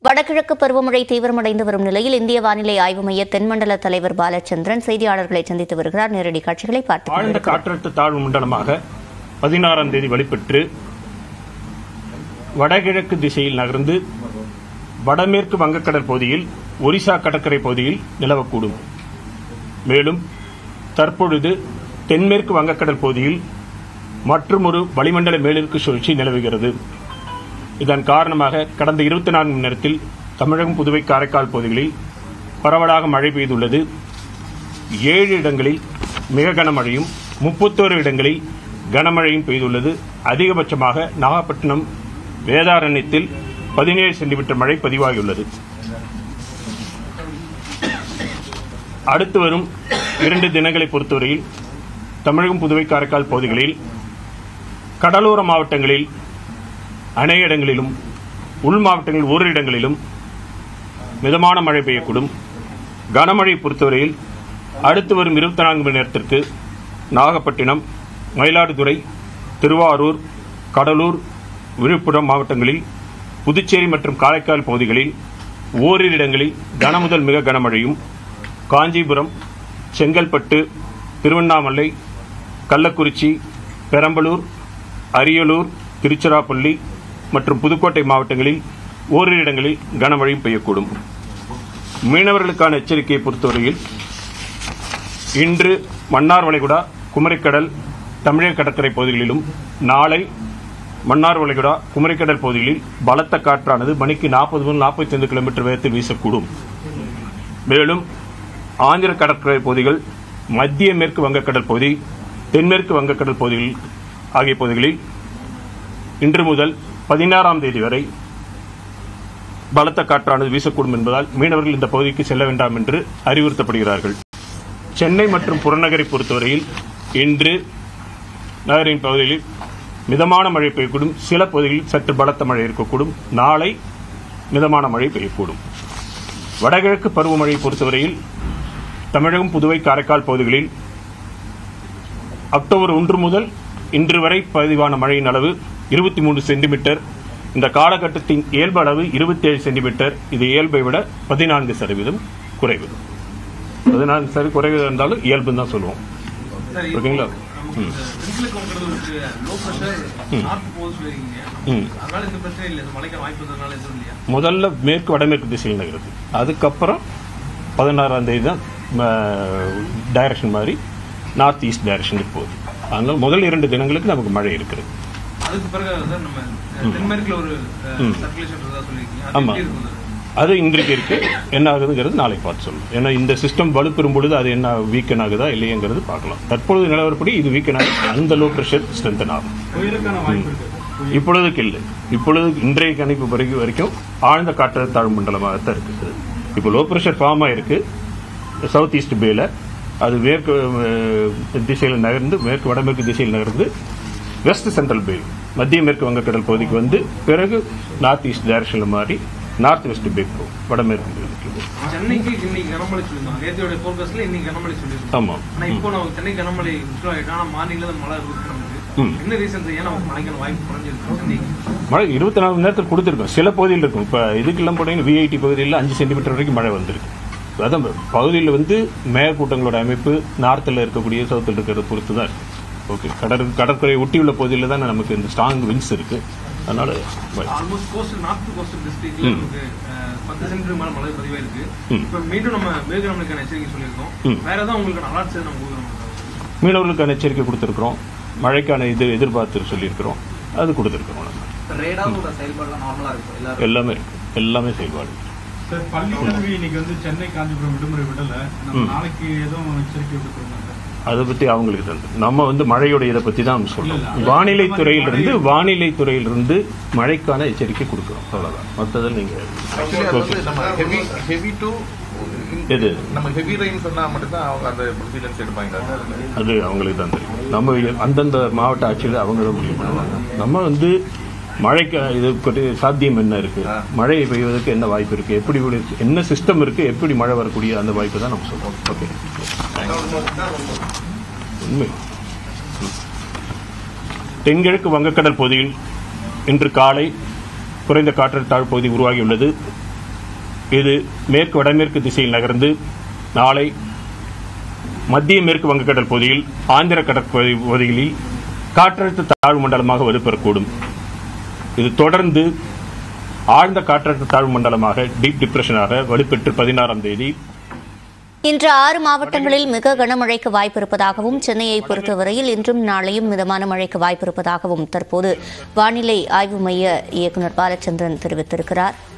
வடகிழக்கு பருவமழை தீவிரமடைந்து வரும் நிலையில் இந்திய வானிலை ஆய்வு மைய தென்மண்டல தலைவர் பாலச்சந்திரன் செய்தியாளர்களை சந்தித்து வருகிறார் நேரடி காட்சிகளை பார்த்து ஆழ்ந்த காற்றழுத்த தாழ்வு மண்டலமாக பதினாறாம் தேதி வலுப்பெற்று வடகிழக்கு திசையில் நகர்ந்து வடமேற்கு வங்கக்கடல் பகுதியில் ஒரிசா கடற்கரை பகுதியில் நிலவக்கூடும் மேலும் தற்பொழுது தென்மேற்கு வங்கக்கடல் பகுதியில் மற்றுமொரு வளிமண்டல மேலிற்கு சுழற்சி நிலவுகிறது இதன் காரணமாக கடந்த இருபத்தி நான்கு மணி நேரத்தில் தமிழகம் புதுவை காரைக்கால் பகுதிகளில் பரவலாக மழை பெய்துள்ளது ஏழு இடங்களில் மிக கனமழையும் முப்பத்தோரு இடங்களில் கனமழையும் பெய்துள்ளது அதிகபட்சமாக நாகப்பட்டினம் வேதாரண்யத்தில் பதினேழு சென்டிமீட்டர் மழை பதிவாகியுள்ளது அடுத்து வரும் இரண்டு தினங்களை பொறுத்தவரையில் தமிழகம் புதுவை காரைக்கால் பகுதிகளில் கடலோர மாவட்டங்களில் அநேக இடங்களிலும் உள் மாவட்டங்களில் ஓரிரு இடங்களிலும் மிதமான மழை பெய்யக்கூடும் கனமழை பொறுத்தவரையில் அடுத்து வரும் இருபத்தி நான்கு மணி நேரத்திற்கு நாகப்பட்டினம் மயிலாடுதுறை திருவாரூர் கடலூர் விழுப்புரம் மாவட்டங்களில் புதுச்சேரி மற்றும் காரைக்கால் பகுதிகளில் ஓரிரு இடங்களில் கனமுதல் மிக கனமழையும் காஞ்சிபுரம் செங்கல்பட்டு திருவண்ணாமலை கள்ளக்குறிச்சி பெரம்பலூர் அரியலூர் திருச்சிராப்பள்ளி மற்றும் புதுக்கோட்டை மாவட்டங்களில் ஓரிரு இடங்களில் கனமழையும் பெய்யக்கூடும் மீனவர்களுக்கான எச்சரிக்கையை பொறுத்தவரையில் இன்று மன்னார் வளைகுடா குமரிக்கடல் தமிழக கடற்கரை பகுதிகளிலும் நாளை மன்னார் வளைகுடா குமரிக்கடல் பகுதிகளில் பலத்த காற்றானது மணிக்கு நாற்பது முதல் நாற்பத்தி ஐந்து கிலோமீட்டர் வேகத்தில் வீசக்கூடும் மேலும் ஆந்திர கடற்கரை பகுதிகள் மத்திய மேற்கு வங்கக்கடல் பகுதி தென்மேற்கு வங்கக்கடல் பகுதிகள் ஆகிய பகுதிகளில் இன்று முதல் பதினாறாம் தேதி வரை பலத்த காற்றானது வீசக்கூடும் என்பதால் மீனவர்கள் இந்த பகுதிக்கு செல்ல வேண்டாம் என்று அறிவுறுத்தப்படுகிறார்கள் சென்னை மற்றும் புறநகரை பொறுத்தவரையில் இன்று நகரின் பகுதிகளில் மிதமான மழை பெய்யக்கூடும் சில பகுதிகளில் சற்று பலத்த மழை இருக்கக்கூடும் நாளை மிதமான மழை பெய்யக்கூடும் வடகிழக்கு பருவமழை பொறுத்தவரையில் தமிழகம் புதுவை காரைக்கால் பகுதிகளில் அக்டோபர் ஒன்று முதல் இன்று வரை பதிவான மழையின் அளவு இருபத்தி மூன்று சென்டிமீட்டர் இந்த காலகட்டத்தின் இயல்பு அளவு இருபத்தேழு சென்டிமீட்டர் இது இயல்பை விட பதினான்கு சதவீதம் குறைவு பதினான்கு சதவீதம் குறைவு இருந்தாலும் இயல்புன்னு தான் சொல்லுவோம் சரி ஓகேங்களா ம் தென்கிழக்கு உங்களுக்கு லோ ப்ரெஷர் நார்த் போகுது சொல்லிருக்கீங்க ம் அதனால இந்த பிரச்சனை இல்லை இது மழைக்கு வாய்ப்பு இருந்ததுனால எதுவும் இல்லையா முதல்ல மேற்கு வடமேற்கு திசையில் நகருது அதுக்கப்புறம் பதினாறாம் தேதி தான் டைரக்ஷன் மாதிரி நார்த் ஈஸ்ட் டைரக்ஷனுக்கு போகுது அதனால முதல் இரண்டு தினங்களுக்கு நமக்கு மழை இருக்கிறது அதுக்கு பிறகு சார் நம்ம தென்மேற்குல ஒரு சர்க்குலேஷன் இருக்கதா சொல்லிருக்கீங்க அது ஆமா. எப்படி இருக்கும் அது? அது இன்றைக்கு இருக்கு என்ன ஆகுதுங்கிறது நாளைக்கு பார்த்து சொல்லணும் ஏன்னா இந்த சிஸ்டம் வலுப்பெறும் பொழுது அது என்ன வீக்கன் ஆகுதா இல்லையங்கிறது பார்க்கலாம் தற்பொழுது நிலவரப்படி இது வீக்கன் ஆகி அந்த லோ ப்ரெஷர் ஸ்ட்ரென்தன் ஆகும் புயலுக்கான வாய்ப்பு இருக்கு இப்பொழுதுக்கு இல்லை இப்பொழுது இன்றைய கணிப்பு வரைக்கும் வரைக்கும் ஆழ்ந்த காற்றழுத்த தாழ்வு மண்டலமாகத்தான் இருக்குது இப்போ லோ ப்ரெஷர் ஃபார்ம் ஆயிருக்கு சவுத் ஈஸ்ட் பேல அது மேற்கு அஹ், திசையில் நகர்ந்து மேற்கு வடமேற்கு திசையில் நகர்ந்து வெஸ்ட் சென்ட்ரல் பே மத்திய மேற்கு வங்கக்கடல் பகுதிக்கு வந்து பிறகு நார்த் ஈஸ்ட் டைரக்ஷனில் மாறி நார்த் வெஸ்ட் பேக்கு போகும் வடமேற்கு பகுதிக்கு போகும் சென்னைக்கு இன்னைக்கு கனமழை சொல்லியிருந்தோம் நேத்தியோட ஃபோர்காஸ்ட்ல இன்னைக்கு கனமழை சொல்லியிருந்தோம் ஆமாம் ஆனா இப்போ நம்ம சென்னை கனமழை விஷ்ணு ஆயிட்டு ஆனா மார்னிங்ல தான் மழை இருக்கு நமக்கு ம். என்ன ரீசன் ஏன் நமக்கு மழைக்கான வாய்ப்பு குறைஞ்சிருக்கு சென்னைக்கு மழை இருபத்தி நாலு மணி நேரத்தில் கொடுத்துருக்கோம் சில பகுதியில் இருக்கும் இப்போ இதுக்கெல்லாம் போனீங்கன்னா விஐடி பகுதியில் அஞ்சு சென்டிமீட்டர் வரைக்கும் மழை வந்திருக்கு அதான் பகுதியில் வந்து மேற்கூட்டங்களோட அமைப்பு நார்த்தில் இருக்கக்கூடிய சவுத்தில் இருக்கிறத பொறுத்து தான் இருக்கு ஓகே கடற் கடற்கரை ஒட்டியுள்ள பகுதியில் தான் நமக்கு இந்த ஸ்ட்ராங் விங்ஸ் இருக்கு அதனால மழை. ஆல்மோஸ்ட் கோஸ்ட் நார்த் கோஸ்டல் டிஸ்ட்ரிக்ட்ல நமக்கு அஹ், பத்து சென்டிமீட்டர் மேல மழை பதிவாயிருக்கு ம். இப்போ மீண்டும் நம்ம மேற்கு நம்மளுக்கான எச்சரிக்கை சொல்லியிருக்கோம் ம். வேற ஏதாவது உங்களுக்கான அலர்ட்ஸ் நம்ம கொடுக்குறோம் மீனவர்களுக்கான எச்சரிக்கை கொடுத்துருக்குறோம் மழைக்கான இது எதிர்பார்த்து சொல்லியிருக்கிறோம் அது கொடுத்துருக்குறோம் நம்ம ரேடாரோட செயல்பாடுலாம் நார்மலா இருக்கும் எல்லாரும் எல்லாமே இருக்கு எல்லாமே செயல்பாடு சார் பள்ளி கல்வி இன்னைக்கு வந்து சென்னை காஞ்சிபுரம் விடுமுறை விடல நம்ம ம். நாளைக்கு எதுவும் எச்சரிக்கை விட்டுருந்தோம் சார் அதை பத்தி அவங்களுக்கு தந்து நம்ம வந்து மழையோட இதை பத்தி தான் சொல்றோம் இல்ல, இல்ல. வானிலை துறையிலிருந்து வானிலை துறையிலிருந்து மழைக்கான எச்சரிக்கை கொடுக்குறோம் அவ்வளவுதான் மற்றதில் நீங்க Actually அது Okay. வந்து நம்ம heavy heavy to எது நம்ம ஹெவி ரெயின் சொன்னா மட்டும்தான் அவங்க அந்த ப்ரொசீஜர்ஸ் எடுப்பாங்க சார் அது அவங்களுக்கு தான் தெரியும் நம்ம அந்தந்த மாவட்ட ஆட்சியில் அவங்க தான் முடிவு பண்ணுவாங்க நம்ம வந்து மழைக்கு இது பற்றி சாத்தியம் என்ன இருக்கு ஆ. மழை பெய்வதற்கு என்ன வாய்ப்பு இருக்கு எப்படி இப்படி இருக்கு, என்ன சிஸ்டம் இருக்கு எப்படி மழை வரக்கூடிய அந்த வாய்ப்பு தான் நம்ம சொல்றோம் ஓகே உண்மை ம். தென்கிழக்கு வங்கக்கடல் பகுதியில் இன்று காலை குறைந்த காற்றழுத்த தாழ்வு பகுதி உருவாகியுள்ளது இது மேற்கு வடமேற்கு திசையில் நகர்ந்து நாளை மத்திய மேற்கு வங்கக்கடல் பகுதியில் ஆந்திர கடற்பகுதி பகுதிகளில் காற்றழுத்த தாழ்வு மண்டலமாக வலுப்பெறக்கூடும் இது தொடர்ந்து ஆழ்ந்த காற்றழுத்த தாழ்வு மண்டலமாக டீப் டிப்ரெஷனாக வலுப்பெற்று பதினாறாம் தேதி இன்று ஆறு மாவட்டங்களில் மிக கனமழைக்கு வாய்ப்பு இருப்பதாகவும் சென்னையை பொறுத்தவரையில் இன்றும் நாளையும் மிதமான மழைக்கு வாய்ப்பு இருப்பதாகவும் தற்போது வானிலை ஆய்வு மைய இயக்குநர் பாலச்சந்திரன் தெரிவித்திருக்கிறார்